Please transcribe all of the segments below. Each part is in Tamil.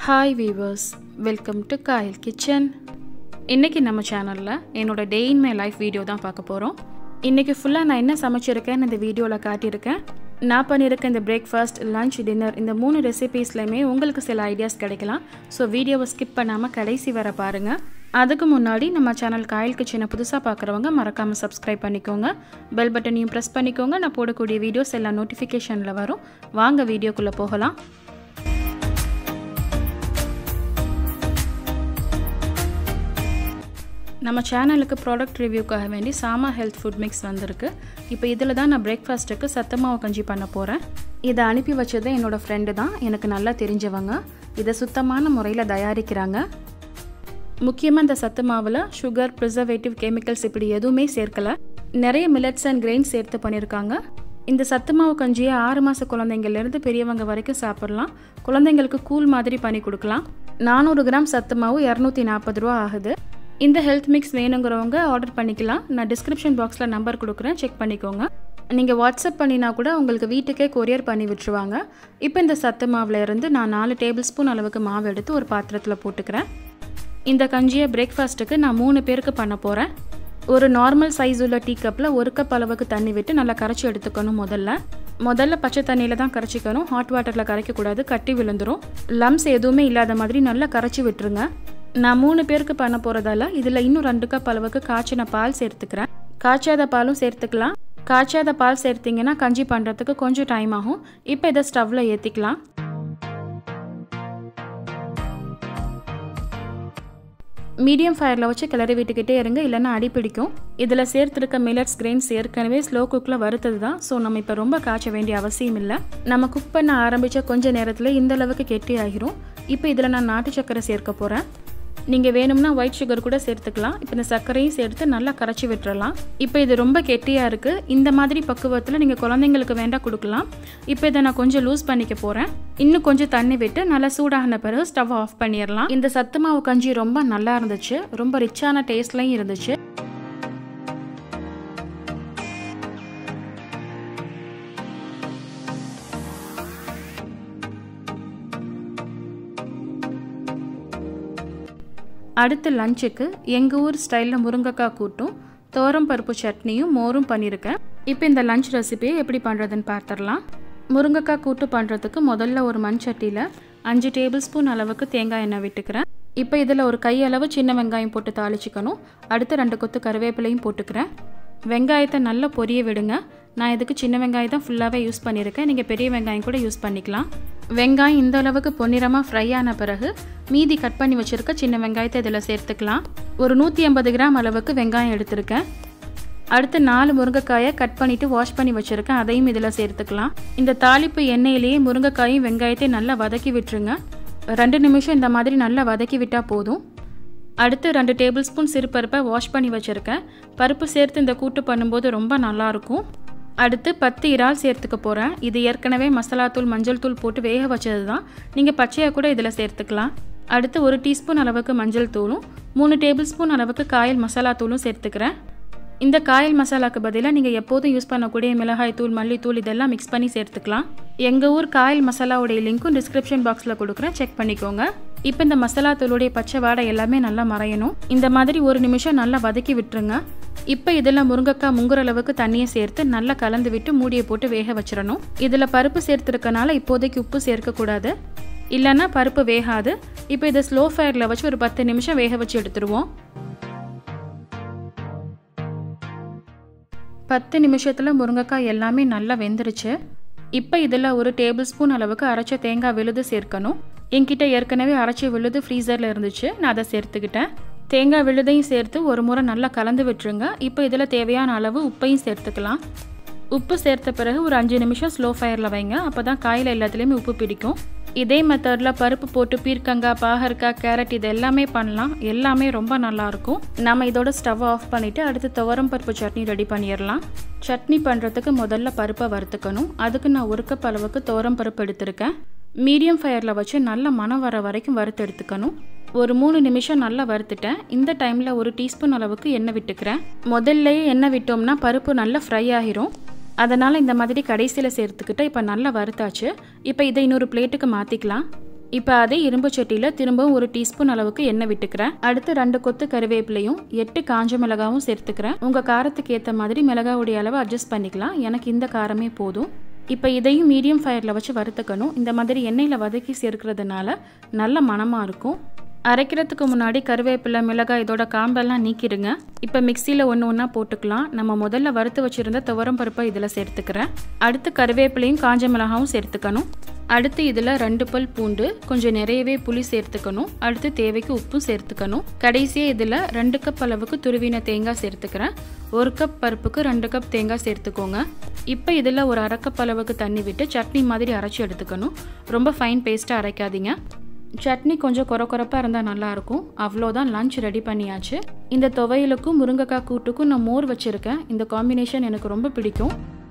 hi viewers welcome to Kayal kitchen இன்றைக்கி நம்ம சேனலில் என்னோட day in my life video தான் பார்க்க போகிறோம் இன்றைக்கி ஃபுல்லாக நான் என்ன சமைச்சிருக்கேன்னு இந்த வீடியோவில் காட்டியிருக்கேன் நான் பண்ணியிருக்க இந்த பிரேக்ஃபாஸ்ட் லஞ்ச் டின்னர் இந்த மூணு ரெசிபீஸ்லையுமே உங்களுக்கு சில ஐடியாஸ் கிடைக்கலாம் ஸோ வீடியோவை ஸ்கிப் பண்ணாமல் கடைசி வர பாருங்கள் அதுக்கு முன்னாடி நம்ம சேனல் காயல் கிச்சனை புதுசாக பார்க்குறவங்க மறக்காமல் சப்ஸ்கிரைப் பண்ணிக்கோங்க பெல் பட்டனையும் ப்ரெஸ் பண்ணிக்கோங்க நான் போடக்கூடிய வீடியோஸ் எல்லாம் நோட்டிஃபிகேஷனில் வரும் வாங்க வீடியோக்குள்ளே போகலாம் நம்ம சேனலுக்கு ப்ராடக்ட் ரிவ்யூக்காக வேண்டி சாமா ஹெல்த் ஃபுட் மிக்ஸ் வந்திருக்கு இப்போ இதில் தான் நான் பிரேக்ஃபாஸ்ட்டுக்கு சத்தமாவு கஞ்சி பண்ண போகிறேன் இதை அனுப்பி வச்சது என்னோடய ஃப்ரெண்டு தான் எனக்கு நல்லா தெரிஞ்சவங்க இதை சுத்தமான முறையில் தயாரிக்கிறாங்க முக்கியமாக இந்த சத்து மாவில் சுகர் ப்ரிசர்வேட்டிவ் கெமிக்கல்ஸ் இப்படி எதுவுமே சேர்க்கலை நிறைய மில்லட்ஸ் அண்ட் கிரெயின்ஸ் சேர்த்து பண்ணியிருக்காங்க இந்த சத்து மாவு கஞ்சியை ஆறு மாத குழந்தைங்கள்லேருந்து பெரியவங்க வரைக்கும் சாப்பிட்லாம் குழந்தைங்களுக்கு கூழ் மாதிரி பண்ணி கொடுக்கலாம் நானூறு கிராம் சத்து மாவு இரநூத்தி நாற்பது ரூபா ஆகுது இந்த ஹெல்த் மிக்ஸ் வேணுங்கிறவங்க ஆர்டர் பண்ணிக்கலாம் நான் டிஸ்கிரிப்ஷன் பாக்ஸில் நம்பர் கொடுக்குறேன் செக் பண்ணிக்கோங்க நீங்கள் வாட்ஸ்அப் பண்ணினா கூட உங்களுக்கு வீட்டுக்கே கொரியர் பண்ணி விட்டுருவாங்க இப்போ இந்த சத்து மாவில் இருந்து நான் நாலு டேபிள் ஸ்பூன் அளவுக்கு மாவு எடுத்து ஒரு பாத்திரத்தில் போட்டுக்கிறேன் இந்த கஞ்சியை பிரேக்ஃபாஸ்ட்டுக்கு நான் மூணு பேருக்கு பண்ண போகிறேன் ஒரு நார்மல் சைஸ் உள்ள டீ கப்பில் ஒரு கப் அளவுக்கு தண்ணி விட்டு நல்லா கரைச்சி எடுத்துக்கணும் முதல்ல முதல்ல பச்சை தண்ணியில் தான் கரைச்சிக்கணும் ஹாட் வாட்டரில் கரைக்கக்கூடாது கட்டி விழுந்துடும் லம்ஸ் எதுவுமே இல்லாத மாதிரி நல்லா கரைச்சி விட்டுருங்க நான் மூணு பேருக்கு பண்ண போகிறதால இதில் இன்னும் ரெண்டு கப் அளவுக்கு காய்ச்சின பால் சேர்த்துக்கிறேன் காய்ச்சாத பாலும் சேர்த்துக்கலாம் காய்ச்சாத பால் சேர்த்திங்கன்னா கஞ்சி பண்ணுறதுக்கு கொஞ்சம் டைம் ஆகும் இப்போ இதை ஸ்டவ்வில் ஏற்றிக்கலாம் மீடியம் ஃபயரில் வச்சு கிளறி விட்டுக்கிட்டே இருங்க இல்லைன்னா அடி பிடிக்கும் இதில் சேர்த்துருக்க மில்லட்ஸ் கிரெயின்ஸ் ஏற்கனவே ஸ்லோ குக்கில் வறுத்தது தான் ஸோ நம்ம இப்போ ரொம்ப காய்ச்ச வேண்டிய அவசியம் இல்லை நம்ம குக் பண்ண ஆரம்பித்த கொஞ்ச நேரத்தில் இந்த அளவுக்கு கெட்டி ஆகிரும் இப்போ இதில் நான் நாட்டு சக்கரை சேர்க்க போகிறேன் நீங்கள் வேணும்னா ஒயிட் சுகர் கூட சேர்த்துக்கலாம் இப்போ இந்த சர்க்கரையும் சேர்த்து நல்லா கரைச்சி விட்டுறலாம் இப்போ இது ரொம்ப கெட்டியாக இருக்குது இந்த மாதிரி பக்குவத்தில் நீங்கள் குழந்தைங்களுக்கு வேண்டாம் கொடுக்கலாம் இப்போ இதை நான் கொஞ்சம் லூஸ் பண்ணிக்க போகிறேன் இன்னும் கொஞ்சம் தண்ணி விட்டு நல்லா சூடாகின பிறகு ஸ்டவ் ஆஃப் பண்ணிடலாம் இந்த சத்து மாவு கஞ்சி ரொம்ப நல்லா இருந்துச்சு ரொம்ப ரிச்சான டேஸ்ட்லையும் இருந்துச்சு அடுத்து லஞ்சுக்கு எங்கள் ஊர் ஸ்டைலில் முருங்கைக்காய் கூட்டும் தோரம் பருப்பு சட்னியும் மோரும் பண்ணியிருக்கேன் இப்போ இந்த லஞ்ச் ரெசிபியை எப்படி பண்ணுறதுன்னு பார்த்துடலாம் முருங்கைக்காய் கூட்டு பண்ணுறதுக்கு முதல்ல ஒரு மண் சட்டியில் அஞ்சு டேபிள் ஸ்பூன் அளவுக்கு தேங்காய் எண்ணெய் விட்டுக்கிறேன் இப்போ இதில் ஒரு கையளவு சின்ன வெங்காயம் போட்டு தாளிச்சிக்கணும் அடுத்து ரெண்டு கொத்து கருவேப்பிலையும் போட்டுக்கிறேன் வெங்காயத்தை நல்லா பொரிய விடுங்க நான் இதுக்கு சின்ன வெங்காயம் தான் ஃபுல்லாகவே யூஸ் பண்ணியிருக்கேன் நீங்கள் பெரிய வெங்காயம் கூட யூஸ் பண்ணிக்கலாம் வெங்காயம் இந்த அளவுக்கு பொன்னிறமாக ஃப்ரை ஆன பிறகு மீதி கட் பண்ணி வச்சுருக்க சின்ன வெங்காயத்தை இதில் சேர்த்துக்கலாம் ஒரு நூற்றி ஐம்பது கிராம் அளவுக்கு வெங்காயம் எடுத்திருக்கேன் அடுத்து நாலு முருங்கைக்காயை கட் பண்ணிவிட்டு வாஷ் பண்ணி வச்சுருக்கேன் அதையும் இதில் சேர்த்துக்கலாம் இந்த தாளிப்பு எண்ணெயிலேயே முருங்கைக்காயும் வெங்காயத்தை நல்லா வதக்கி விட்டுருங்க ரெண்டு நிமிஷம் இந்த மாதிரி நல்லா வதக்கி விட்டால் போதும் அடுத்து ரெண்டு டேபிள் ஸ்பூன் சிறுபருப்பை வாஷ் பண்ணி வச்சுருக்கேன் பருப்பு சேர்த்து இந்த கூட்டு பண்ணும்போது ரொம்ப நல்லாயிருக்கும் அடுத்து பத்து இறால் சேர்த்துக்க போகிறேன் இது ஏற்கனவே மசாலா தூள் மஞ்சள் தூள் போட்டு வேக வச்சது தான் நீங்கள் பச்சையாக கூட இதில் சேர்த்துக்கலாம் அடுத்து ஒரு டீஸ்பூன் அளவுக்கு மஞ்சள் தூளும் மூணு டேபிள் ஸ்பூன் அளவுக்கு காயல் மசாலா தூளும் சேர்த்துக்கிறேன் இந்த காயல் மசாலாக்கு பதிலாக நீங்கள் எப்போதும் யூஸ் பண்ணக்கூடிய மிளகாய் தூள் மல்லித்தூள் இதெல்லாம் மிக்ஸ் பண்ணி சேர்த்துக்கலாம் எங்கள் ஊர் காயல் மசாலாவுடைய லிங்க்கும் டிஸ்கிரிப்ஷன் பாக்ஸில் கொடுக்குறேன் செக் பண்ணிக்கோங்க இப்போ இந்த மசாலா தூளுடைய பச்சை வாடை எல்லாமே நல்லா மறையணும் இந்த மாதிரி ஒரு நிமிஷம் நல்லா வதக்கி விட்டுருங்க இப்போ இதில் முருங்கைக்காய் முங்குற அளவுக்கு தண்ணியை சேர்த்து நல்லா கலந்து விட்டு மூடியை போட்டு வேக வச்சிடணும் இதில் பருப்பு சேர்த்துருக்கனால இப்போதைக்கு உப்பு சேர்க்கக்கூடாது இல்லைன்னா பருப்பு வேகாது இப்போ இதை ஸ்லோ ஃபயரில் வச்சு ஒரு பத்து நிமிஷம் வேக வச்சு எடுத்துருவோம் பத்து நிமிஷத்தில் முருங்கைக்காய் எல்லாமே நல்லா வெந்துருச்சு இப்போ இதில் ஒரு டேபிள் ஸ்பூன் அளவுக்கு அரைச்ச தேங்காய் விழுது சேர்க்கணும் என்கிட்ட ஏற்கனவே அரைச்ச விழுது ஃப்ரீசரில் இருந்துச்சு நான் அதை சேர்த்துக்கிட்டேன் தேங்காய் விழுதையும் சேர்த்து ஒரு முறை நல்லா கலந்து விட்டுருங்க இப்போ இதில் தேவையான அளவு உப்பையும் சேர்த்துக்கலாம் உப்பு சேர்த்த பிறகு ஒரு அஞ்சு நிமிஷம் ஸ்லோ ஃபயரில் வைங்க அப்போ தான் காயில் எல்லாத்துலேயுமே உப்பு பிடிக்கும் இதே மெத்தடில் பருப்பு போட்டு பீர்க்கங்காய் பாகற்காய் கேரட் இது எல்லாமே பண்ணலாம் எல்லாமே ரொம்ப நல்லாயிருக்கும் நம்ம இதோட ஸ்டவ் ஆஃப் பண்ணிவிட்டு அடுத்து துவரம் பருப்பு சட்னி ரெடி பண்ணிடலாம் சட்னி பண்ணுறதுக்கு முதல்ல பருப்பை வறுத்துக்கணும் அதுக்கு நான் ஒரு கப் அளவுக்கு துவரம் பருப்பு எடுத்திருக்கேன் மீடியம் ஃபயரில் வச்சு நல்ல மனம் வர வரைக்கும் வறுத்து எடுத்துக்கணும் ஒரு மூணு நிமிஷம் நல்லா வறுத்துட்டேன் இந்த டைமில் ஒரு டீஸ்பூன் அளவுக்கு எண்ணெய் விட்டுக்கிறேன் முதல்லையே எண்ணெய் விட்டோம்னா பருப்பு நல்லா ஃப்ரை ஆகிரும் அதனால் இந்த மாதிரி கடைசியில் சேர்த்துக்கிட்டு இப்போ நல்லா வறுத்தாச்சு இப்போ இதை இன்னொரு பிளேட்டுக்கு மாற்றிக்கலாம் இப்போ அதே இரும்பு சட்டியில் திரும்பவும் ஒரு டீஸ்பூன் அளவுக்கு எண்ணெய் விட்டுக்கிறேன் அடுத்து ரெண்டு கொத்து கருவேப்பிலையும் எட்டு காஞ்ச மிளகாவும் சேர்த்துக்கிறேன் உங்கள் காரத்துக்கு ஏற்ற மாதிரி மிளகாவுடைய அளவை அட்ஜஸ்ட் பண்ணிக்கலாம் எனக்கு இந்த காரமே போதும் இப்போ இதையும் மீடியம் ஃபயரில் வச்சு வறுத்துக்கணும் இந்த மாதிரி எண்ணெயில் வதக்கி சேர்க்கிறதுனால நல்ல மணமாக இருக்கும் அரைக்கிறதுக்கு முன்னாடி கருவேப்பிலை மிளகாய் இதோட காம்பெல்லாம் நீக்கிடுங்க இப்போ மிக்சியில் ஒன்று ஒன்றா போட்டுக்கலாம் நம்ம முதல்ல வறுத்து வச்சுருந்த துவரம் பருப்பை இதில் சேர்த்துக்கிறேன் அடுத்து கருவேப்பிலையும் காஞ்ச மிளகாவும் சேர்த்துக்கணும் அடுத்து இதில் ரெண்டு பல் பூண்டு கொஞ்சம் நிறையவே புளி சேர்த்துக்கணும் அடுத்து தேவைக்கு உப்பும் சேர்த்துக்கணும் கடைசியாக இதில் ரெண்டு கப் அளவுக்கு துருவின தேங்காய் சேர்த்துக்கிறேன் ஒரு கப் பருப்புக்கு ரெண்டு கப் தேங்காய் சேர்த்துக்கோங்க இப்போ இதில் ஒரு அரை கப் அளவுக்கு தண்ணி விட்டு சட்னி மாதிரி அரைச்சி எடுத்துக்கணும் ரொம்ப ஃபைன் பேஸ்ட்டாக அரைக்காதீங்க சட்னி கொஞ்சம் குறை குறைப்பாக இருந்தால் நல்லாயிருக்கும் அவ்வளோதான் லஞ்ச் ரெடி பண்ணியாச்சு இந்த துவையலுக்கும் முருங்கைக்காய் கூட்டுக்கும் நான் மோர் வச்சுருக்கேன் இந்த காம்பினேஷன் எனக்கு ரொம்ப பிடிக்கும்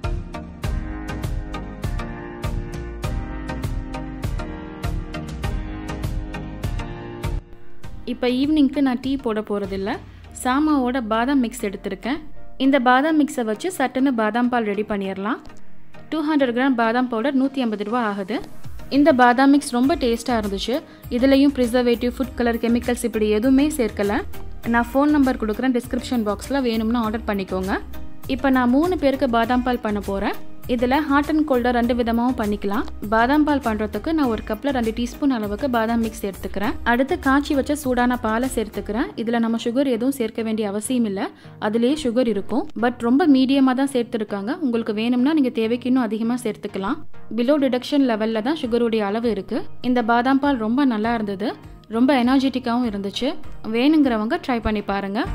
இப்போ ஈவினிங்க்கு நான் டீ போட போகிறதில்ல சாமாவோட பாதாம் மிக்ஸ் எடுத்திருக்கேன் இந்த பாதாம் மிக்ஸை வச்சு சட்டுன்னு பாதாம் பால் ரெடி பண்ணிடலாம் டூ ஹண்ட்ரட் கிராம் பாதாம் பவுடர் நூற்றி ஐம்பது ரூபா ஆகுது இந்த பாதாம் மிக்ஸ் ரொம்ப டேஸ்ட்டாக இருந்துச்சு இதுலேயும் ப்ரிசர்வேட்டிவ் ஃபுட் கலர் கெமிக்கல்ஸ் இப்படி எதுவுமே சேர்க்கலை நான் ஃபோன் நம்பர் கொடுக்குறேன் டிஸ்கிரிப்ஷன் பாக்ஸில் வேணும்னா ஆர்டர் பண்ணிக்கோங்க இப்போ நான் மூணு பேருக்கு பாதாம் பால் பண்ண போகிறேன் இதில் ஹாட் அண்ட் கோல்டாக ரெண்டு விதமாகவும் பண்ணிக்கலாம் பாதாம் பால் பண்ணுறதுக்கு நான் ஒரு கப்பில் ரெண்டு டீஸ்பூன் அளவுக்கு பாதாம் மிக்ஸ் சேர்த்துக்கிறேன் அடுத்து காய்ச்சி வச்ச சூடான பாலை சேர்த்துக்கிறேன் இதில் நம்ம சுகர் எதுவும் சேர்க்க வேண்டிய அவசியம் இல்லை அதுலேயே சுகர் இருக்கும் பட் ரொம்ப மீடியமாக தான் சேர்த்துருக்காங்க உங்களுக்கு வேணும்னா நீங்கள் தேவைக்கு இன்னும் அதிகமாக சேர்த்துக்கலாம் பிலோ டிடக்ஷன் லெவலில் தான் சுகருடைய அளவு இருக்குது இந்த பாதாம் பால் ரொம்ப நல்லா இருந்தது ரொம்ப எனர்ஜெட்டிக்காகவும் இருந்துச்சு வேணுங்கிறவங்க ட்ரை பண்ணி பாருங்கள்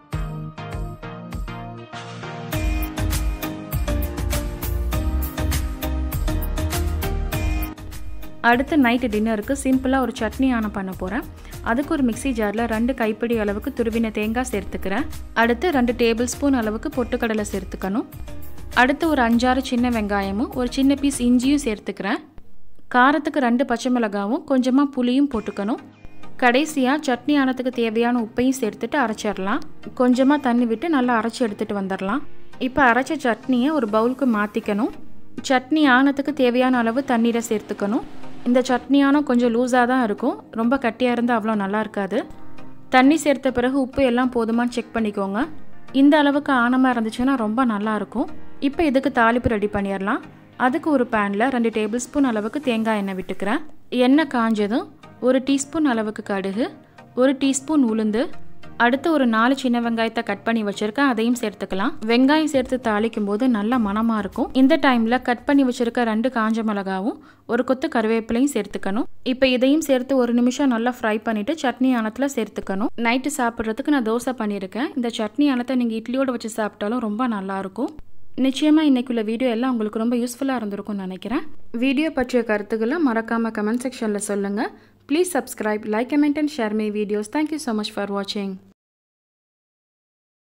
அடுத்து நைட்டு டின்னருக்கு சிம்பிளாக ஒரு சட்னி ஆன பண்ண போகிறேன் அதுக்கு ஒரு மிக்சி ஜாரில் ரெண்டு கைப்பிடி அளவுக்கு துருவின தேங்காய் சேர்த்துக்கிறேன் அடுத்து ரெண்டு டேபிள் ஸ்பூன் அளவுக்கு பொட்டுக்கடலை சேர்த்துக்கணும் அடுத்து ஒரு அஞ்சாறு சின்ன வெங்காயமும் ஒரு சின்ன பீஸ் இஞ்சியும் சேர்த்துக்கிறேன் காரத்துக்கு ரெண்டு பச்சை மிளகாவும் கொஞ்சமாக புளியும் போட்டுக்கணும் கடைசியாக சட்னி ஆனத்துக்கு தேவையான உப்பையும் சேர்த்துட்டு அரைச்சிடலாம் கொஞ்சமாக தண்ணி விட்டு நல்லா அரைச்சி எடுத்துகிட்டு வந்துடலாம் இப்போ அரைச்ச சட்னியை ஒரு பவுலுக்கு மாற்றிக்கணும் சட்னி ஆனத்துக்கு தேவையான அளவு தண்ணீரை சேர்த்துக்கணும் இந்த சட்னியானம் கொஞ்சம் லூஸாக தான் இருக்கும் ரொம்ப கட்டியாக இருந்தால் அவ்வளோ நல்லா இருக்காது தண்ணி சேர்த்த பிறகு உப்பு எல்லாம் போதுமான்னு செக் பண்ணிக்கோங்க இந்த அளவுக்கு ஆனமாக இருந்துச்சுன்னா ரொம்ப நல்லாயிருக்கும் இப்போ இதுக்கு தாளிப்பு ரெடி பண்ணிடலாம் அதுக்கு ஒரு பேனில் ரெண்டு டேபிள் ஸ்பூன் அளவுக்கு தேங்காய் எண்ணெய் விட்டுக்கிறேன் எண்ணெய் காஞ்சதும் ஒரு டீஸ்பூன் அளவுக்கு கடுகு ஒரு டீஸ்பூன் உளுந்து அடுத்து ஒரு நாலு சின்ன வெங்காயத்தை கட் பண்ணி வச்சிருக்கேன் அதையும் சேர்த்துக்கலாம் வெங்காயம் சேர்த்து தாளிக்கும் போது நல்ல மணமாக இருக்கும் இந்த டைமில் கட் பண்ணி வச்சிருக்க ரெண்டு காஞ்ச மிளகாவும் ஒரு கொத்து கருவேப்பிலையும் சேர்த்துக்கணும் இப்போ இதையும் சேர்த்து ஒரு நிமிஷம் நல்லா ஃப்ரை பண்ணிவிட்டு சட்னி ஆனத்தில் சேர்த்துக்கணும் நைட்டு சாப்பிட்றதுக்கு நான் தோசை பண்ணியிருக்கேன் இந்த சட்னி ஆனத்தை நீங்கள் இட்லியோட வச்சு சாப்பிட்டாலும் ரொம்ப நல்லாயிருக்கும் நிச்சயமாக இன்றைக்குள்ள வீடியோ எல்லாம் உங்களுக்கு ரொம்ப யூஸ்ஃபுல்லாக இருந்திருக்கும்னு நினைக்கிறேன் வீடியோ பற்றிய கருத்துக்களை மறக்காமல் கமெண்ட் செக்ஷனில் சொல்லுங்கள் please subscribe like comment and share my videos thank you so much for வாட்சிங்